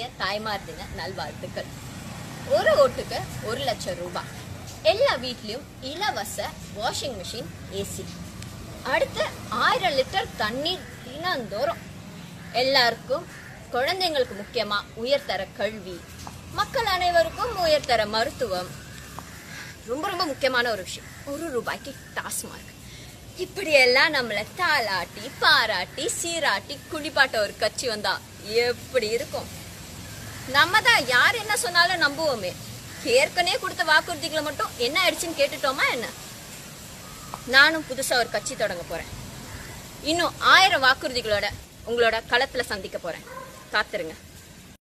தாய்மார் தின நல்வாழ்த்துக்கள் ஒரு ஓட்டுக்கு ஒரு லட்சம் ரூபாய் எல்லா வீட்லயும் இலவச வாஷிங் மிஷின் ஏசி அடுத்து ஆயிரம் லிட்டர் தண்ணீர் தினந்தோறும் எல்லாருக்கும் குழந்தைங்களுக்கு முக்கியமா உயர்தர கல்வி மக்கள் அனைவருக்கும் உயர்தர மருத்துவம் ரொம்ப ரொம்ப முக்கியமான ஒரு விஷயம் ஒரு ரூபாய்க்கு டாஸ்மார்க் இப்படியெல்லாம் நம்மளை தாளாட்டி பாராட்டி சீராட்டி குளிப்பாட்ட ஒரு கட்சி வந்தா எப்படி இருக்கும் நம்ம தான் யார் என்ன சொன்னாலும் நம்புவோமே ஏற்கனவே கொடுத்த வாக்குறுதிகளை மட்டும் என்ன ஆயிடுச்சுன்னு கேட்டுட்டோமா என்ன நானும் புதுசா ஒரு கட்சி தொடங்க போறேன் இன்னும் ஆயிரம் வாக்குறுதிகளோட உங்களோட களத்துல சந்திக்க போறேன் காத்துருங்க